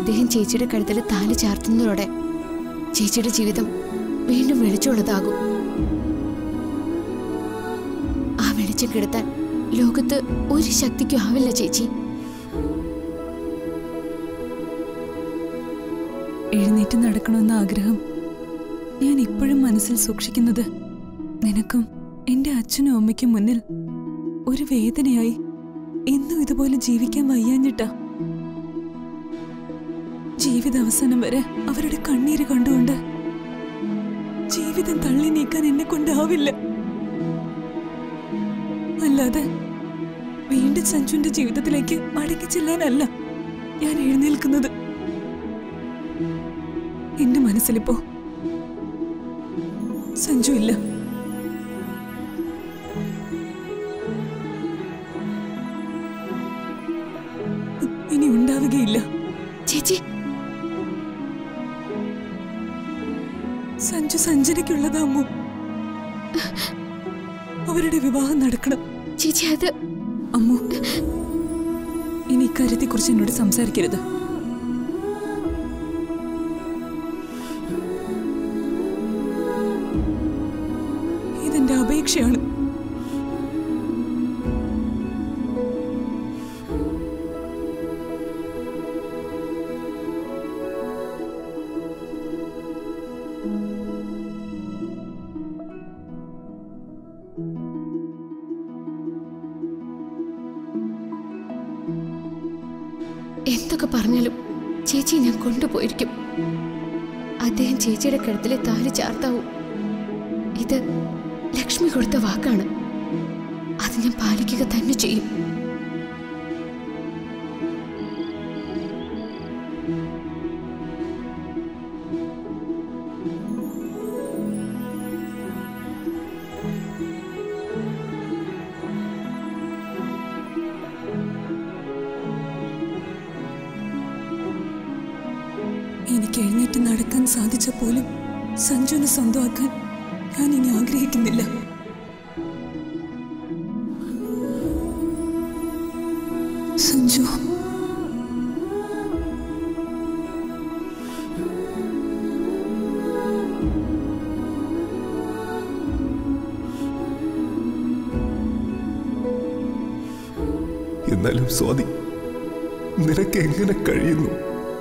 അദ്ദേഹം ചേച്ചിയുടെ കഴുത്തിൽ താലി ചാർത്തുന്നതോടെ ചേച്ചിയുടെ ജീവിതം വീണ്ടും വെളിച്ചമുള്ളതാകും ആ വെളിച്ചം കെടുത്താൻ ലോകത്ത് ഒരു ശക്തിക്കും ആവില്ല ചേച്ചി എഴുന്നേറ്റ് നടക്കണമെന്ന ആഗ്രഹം ഞാൻ ഇപ്പോഴും മനസ്സിൽ സൂക്ഷിക്കുന്നത് നിനക്കും എന്റെ അച്ഛനും അമ്മയ്ക്കും മുന്നിൽ ഒരു വേദനയായി എന്നും ഇതുപോലെ ജീവിക്കാൻ വയ്യാഞ്ഞിട്ടാ ജീവിത അവസാനം വരെ അവരുടെ കണ്ണീര് കണ്ടുകൊണ്ട് ജീവിതം തള്ളി നീക്കാൻ എന്നെ കൊണ്ടാവില്ല അല്ലാതെ വീണ്ടും സഞ്ജുവിന്റെ ജീവിതത്തിലേക്ക് മടങ്ങി ചെല്ലാനല്ല ഞാൻ എഴുന്നേൽക്കുന്നത് എന്റെ മനസ്സിലിപ്പോ സഞ്ജു ഇല്ല ഇനി ഉണ്ടാവുകയില്ല ചേച്ചി സഞ്ജു സഞ്ജനയ്ക്കുള്ളതാ അമ്മു അവരുടെ വിവാഹം നടക്കണം ചേച്ചി അത് അമ്മു ഇനി ഇക്കാര്യത്തെക്കുറിച്ച് എന്നോട് സംസാരിക്കരുത് ഇതെന്റെ അപേക്ഷയാണ് എന്തൊക്കെ പറഞ്ഞാലും ചേച്ചി ഞാൻ കൊണ്ടുപോയിരിക്കും അദ്ദേഹം ചേച്ചിയുടെ കഴുത്തിലെ താലി ചാർത്താവും ഇത് ലക്ഷ്മി കൊടുത്ത വാക്കാണ് അത് ഞാൻ പാലിക്കുക തന്നെ ചെയ്യും എനിക്ക് എഴുന്നേറ്റ് നടക്കാൻ സാധിച്ച പോലും സഞ്ജുവിനെ സ്വന്തമാക്കാൻ ഞാൻ ഇനി ആഗ്രഹിക്കുന്നില്ല സഞ്ജു എന്നാലും സ്വാതി നിനക്ക് എങ്ങനെ കഴിയുന്നു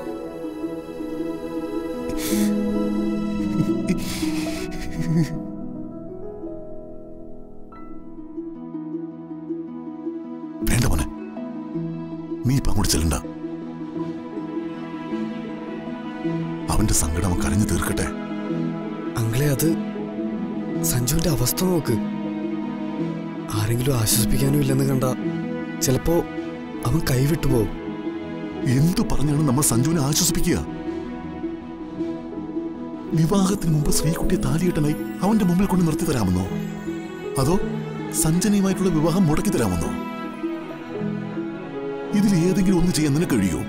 വേണ്ട മോനെ നീ ഇപ്പൊ അങ്ങോട്ട് ചെല്ലണ്ട അവന്റെ സങ്കടം അവൻ കരഞ്ഞു തീർക്കട്ടെ അങ്ങളെ അത് സഞ്ജുവിന്റെ അവസ്ഥ നോക്ക് ആരെങ്കിലും ആശ്വസിപ്പിക്കാനും ഇല്ലെന്ന് കണ്ട ചിലപ്പോ അവൻ കൈവിട്ടു പോകും എന്തു പറഞ്ഞാണ് നമ്മൾ സഞ്ജുവിനെ ആശ്വസിപ്പിക്കുക വിവാഹത്തിന് മുമ്പ് ശ്രീകുട്ടിയെ താലിയിട്ടനായി അവന്റെ മുമ്പിൽ കൊണ്ട് നിർത്തി തരാമെന്നോ അതോ സഞ്ജനയുമായിട്ടുള്ള വിവാഹം മുടക്കി തരാമെന്നോ ഇതിൽ ഏതെങ്കിലും ഒന്ന് ചെയ്യാൻ നിനക്ക് കഴിയോ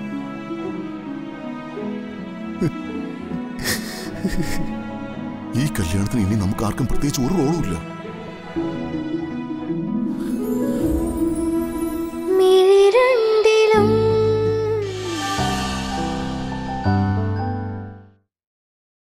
ഈ കല്യാണത്തിന് ഇനി നമുക്ക് ആർക്കും പ്രത്യേകിച്ച് ഒരു റോളും ഇല്ല